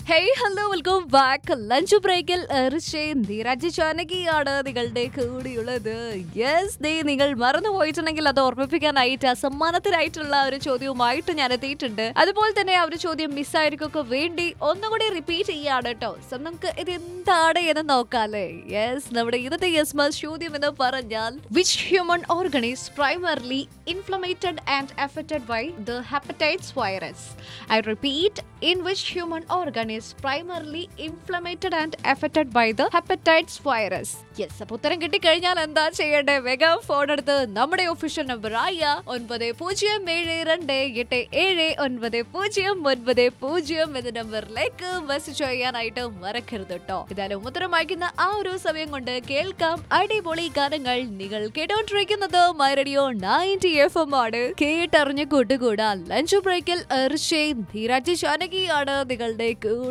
Hey hello welcome back lunch ബ്രേക്കിൽ ധീരാജ് ചാനകിയാണ് നിങ്ങളുടെ കൂടിയുള്ളത് yes they നിങ്ങൾ മറന്നു പോയിട്ടുണ്ടെങ്കിൽ അത് ഓർമ്മിപ്പിക്കാനായിട്ട് അസമ്മാനത്തിനായിട്ടുള്ള ഒരു ചോദ്യവുമായിട്ട് ഞാൻ എത്തിയിട്ടുണ്ട് അതുപോലെ തന്നെ ആ ഒരു ചോദ്യം മിസ്സായിരിക്കൊക്കെ വേണ്ടി ഒന്നുകൂടി റിപ്പീറ്റ് ചെയ്യാണ് കേട്ടോ സോ നമുക്ക് ഇത് എന്താണ് എന്ന് നോക്കാല്ലേ യെസ് നമ്മുടെ ഇന്നത്തെ യെസ് മസ് ചോദ്യം എന്ന് പറഞ്ഞാൽ which human organ is primarily inflammated and affected by the hepatitis virus. I repeat, in which human organ is primarily inflamed and affected by the hepatitis virus? Yes, അപ്പോൾ ഉത്തരം കിട്ടിക്കഴിഞ്ഞാൽ എന്താ ചെയ്യേണ്ടത് വേഗം ഫോൺ എടുത്ത് നമ്മുടെ ഒഫീഷ്യൽ നമ്പർ ആയ ഒൻപത് പൂജ്യം ഏഴ് രണ്ട് എട്ട് ഏഴ് ഒൻപത് പൂജ്യം ഒൻപത് പൂജ്യം എന്ന നമ്പറിലേക്ക് മെസ്സേജ് ചെയ്യാനായിട്ട് മറക്കരുത് കേട്ടോ ഇതായാലും ഉത്തരം വായിക്കുന്ന ആ ഒരു സമയം കൊണ്ട് കേൾക്കാം അടിപൊളി ഗാനങ്ങൾ നിങ്ങൾ കേട്ടോണ്ടിരിക്കുന്നത് my radio ninety F M ആണ് കേട്ടറിഞ്ഞ് കൂട്ടുകൂടാ ലഞ്ച് ബ്രേക്കിൽ എർഷയും ധീരാജ് ജാനകിയാണ് നിങ്ങളുടെ കൂടെ